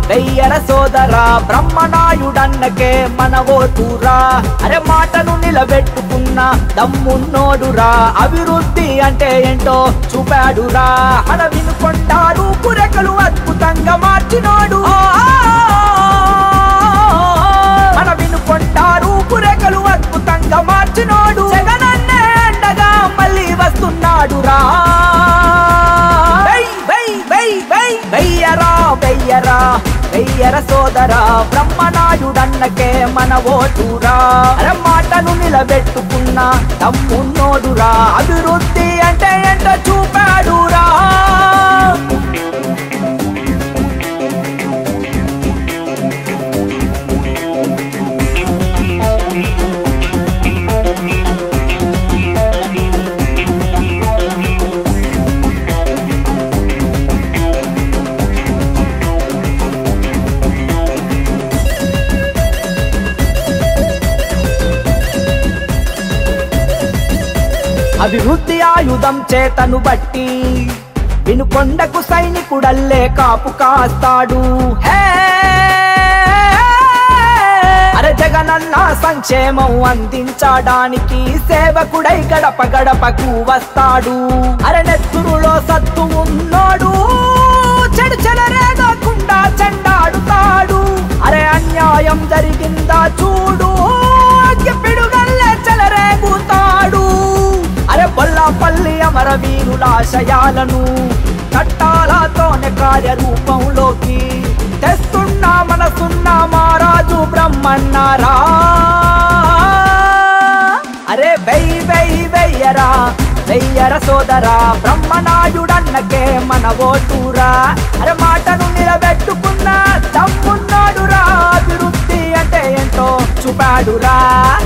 వెయ్యర సోదరా బ్రహ్మనాయుడన్నకే మన ఓటురా అరే మాటను నిలబెట్టుకున్న దమ్మున్నోడురా అభివృద్ధి అంటే ఏంటో చూపాడురా అడ వినుకొంటారు పురెకలు అద్భుతంగా మార్చినోడు మన వినుకొంటారు పురెకలు అద్భుతంగా మార్చినోడు జగనన్నే అండగా మళ్ళీ వస్తున్నాడు రా వెయ్యరా వెయ్యరా వెయ్యర సోదరా బ్రహ్మనాయుడన్నకే మన ఓటురా అర మాటను నిలబెట్టుకున్న తమ్మున్నోడురా అభివృద్ధి అంటే ఎంట చూపాడురా అభివృద్ధి ఆయుధం చేతను బట్టి వినుకొండకు సైనికుడల్లే కాపు కాస్తాడు హే! అరే జగనన్న సంక్షేమం అందించడానికి సేవకుడై గడప గడపకు వస్తాడు అరే నెత్తురులో సత్తు ఉన్నోడు చెడు చెలరేగకుండా చెండాడుతాడు అరే అన్యాయం జరిగిందా చూడు పిడుగల్లే చెలరేగుతాడు అరే బొల్లాపల్లి అమరవీరుల ఆశయాలను చట్టాలతోనే కార్యరూపంలోకి తెస్తున్నా మనసున్న మహారాజు బ్రహ్మన్నారా అరే వెయ్యి వెయ్యి వెయ్యరా వెయ్యర సోదరా బ్రహ్మనాయుడన్నకే మన ఓటురా అరే మాటను నిలబెట్టుకున్న తమ్మున్నాడురా అభివృద్ధి అంటే ఏంటో చూపాడురా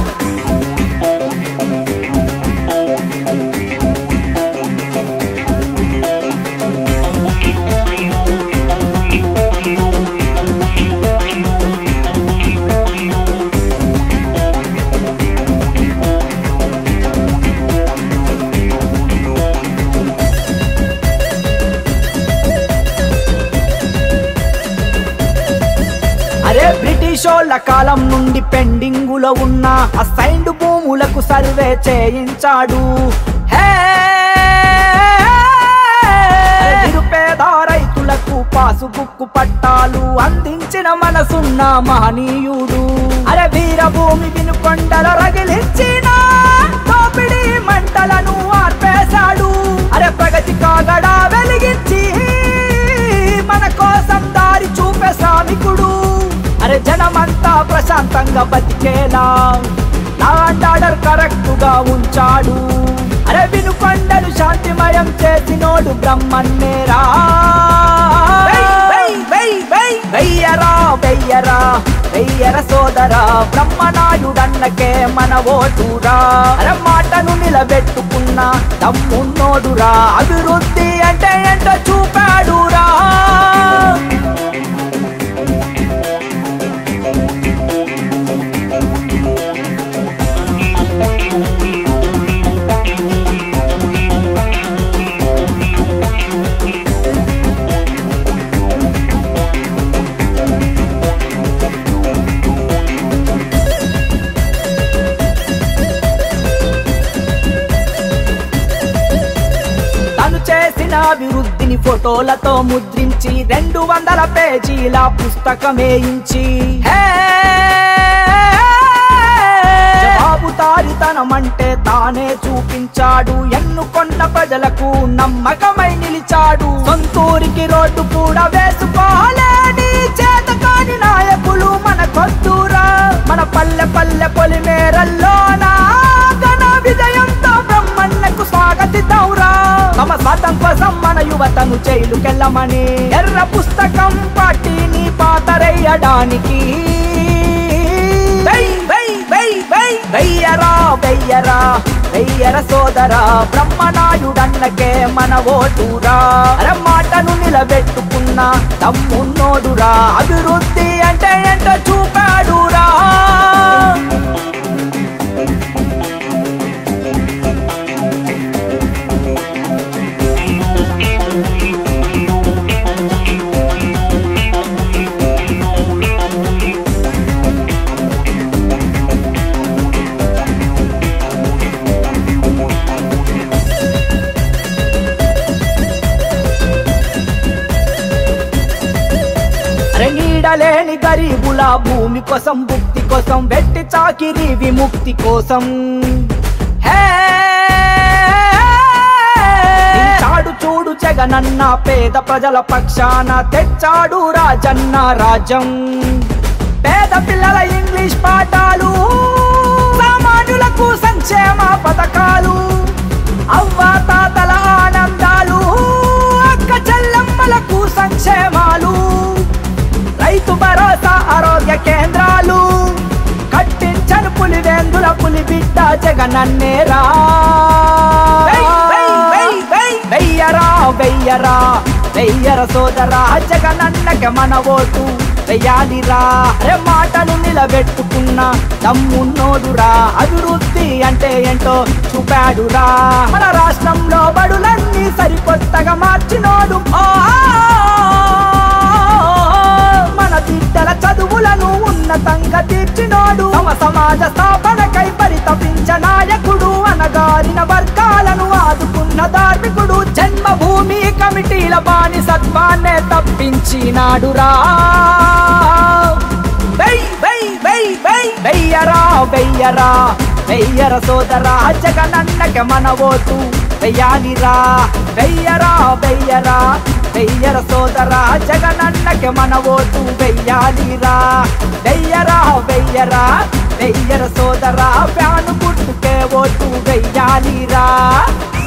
అరే బ్రిటిషోళ్ళ కాలం నుండి పెండింగులో ఉన్న అసైన్డ్ భూములకు సర్వే చేయించాడు హే! అరే నిరుపేద రైతులకు పాసుబుక్కు పట్టాలు అందించిన మనసున్న మహనీయుడు అరే వీరభూమి వినుకొండల రగిలించిన దోపిడీ మంటలను ఆర్పేశాడు అరే ప్రగతి కాగడా వెలిగించి మన కోసం దారి చూపే శ్రామికుడు అరే జనమంతా ప్రశాంతంగా బతికేలా లాండ్ ఆర్డర్ కరెక్ట్ గా ఉంచాడు అరే వినుకొండను శాంతిమయం చేసినోడు బ్రహ్మన్నేరా వెయ్యరా వెయ్యరా వెయ్యర సోదరా బ్రహ్మనాయుడన్నకే మన ఓటురా అరే మాటను నిలబెట్టుకున్న తమ్మున్నోడురా అభివృద్ధి అంటే ఏంటో చూపాడురా తను చేసిన అభివృద్ధిని ఫోటోలతో ముద్రించి రెండు వందల పేజీల పుస్తకమేయించి హే! జవాబుదారితనమంటే తానే చూపించాడు ఎన్నుకొన్న ప్రజలకు నమ్మకమై నిలిచాడు సొంతూరికి రోడ్డు కూడా వేసుకోలేని చేతకాని నాయకులు మన కొత్తూరా మన పల్లె పల్లె పొలిమేరల్లోనా ఘన విజయంతో బ్రహ్మన్నకు స్వాగతిద్దాంరా తమ స్వాతంత్రం మన యువతను జైలుకెళ్ళమని ఎర్ర పుస్తకం పార్టీని పాతరేయడానికి వెయ్ వెయ్ వెయ్ వెయ్ వెయ్యరా వెయ్యరా వెయ్యర సోదరా బ్రహ్మనాయుడన్నకే మన ఓటురా అర మాటను నిలబెట్టుకున్న తమ్మున్నోడురా అభివృద్ధి అంటే ఏంటో చూపాడురా లేని గరీబుల భూమి కోసం భుక్తి కోసం వెట్టి చాకిరి విముక్తి కోసం హే చాడు చూడు జగనన్న పేద ప్రజల పక్షాన తెచ్చాడు రాజన్న రాజ్యం పేద పిల్లల ఇంగ్లీష్ పాఠాలు సామాన్యులకు సంక్షేమ పథకాలు అవ్వ తాతల ఆనందాలు అక్క చెల్లమ్మలకు సంక్షేమాలు రైతు భరోసా ఆరోగ్య కేంద్రాలు కట్టించను పులివేందుల పులి బిడ్డ జగనన్నేరా వెయ్యరా వెయ్యరా వెయ్యర సోదరా జగనన్నక మన ఓటు వెయ్యాలిరా అరే మాటలు నిలబెట్టుకున్న దమ్మున్నోడురా అభివృద్ధి అంటే ఏంటో చూపాడురా మన రాష్ట్రంలో బడులన్నీ సరికొత్తగా మార్చినోడు ఓ మన బిడ్డల చదువులను ఉన్నతంగా తీర్చినోడు తమ సమాజ స్థాపనకై పరితపించ నాయకుడు అనగారిన వర్గాలను ఆదుకున్న ధార్మికుడు జన్మభూమి కమిటీల బానిసత్వాన్నే తప్పించినాడురా వెయ్ వెయ్ వెయ్ వెయ్ వెయ్యరా వెయ్యరా వెయ్యర సోదరా జగనన్నక మన ఓటు వెయ్యాలిరా వెయ్యరా వెయ్యరా వెయ్యర సోదరా జగనన్నక మన ఓటు వెయ్యాలిరా వెయ్యరా వెయ్యరా వెయ్యర సోదరా ఫ్యాను గుట్టుకే ఓటు వెయ్యాలిరా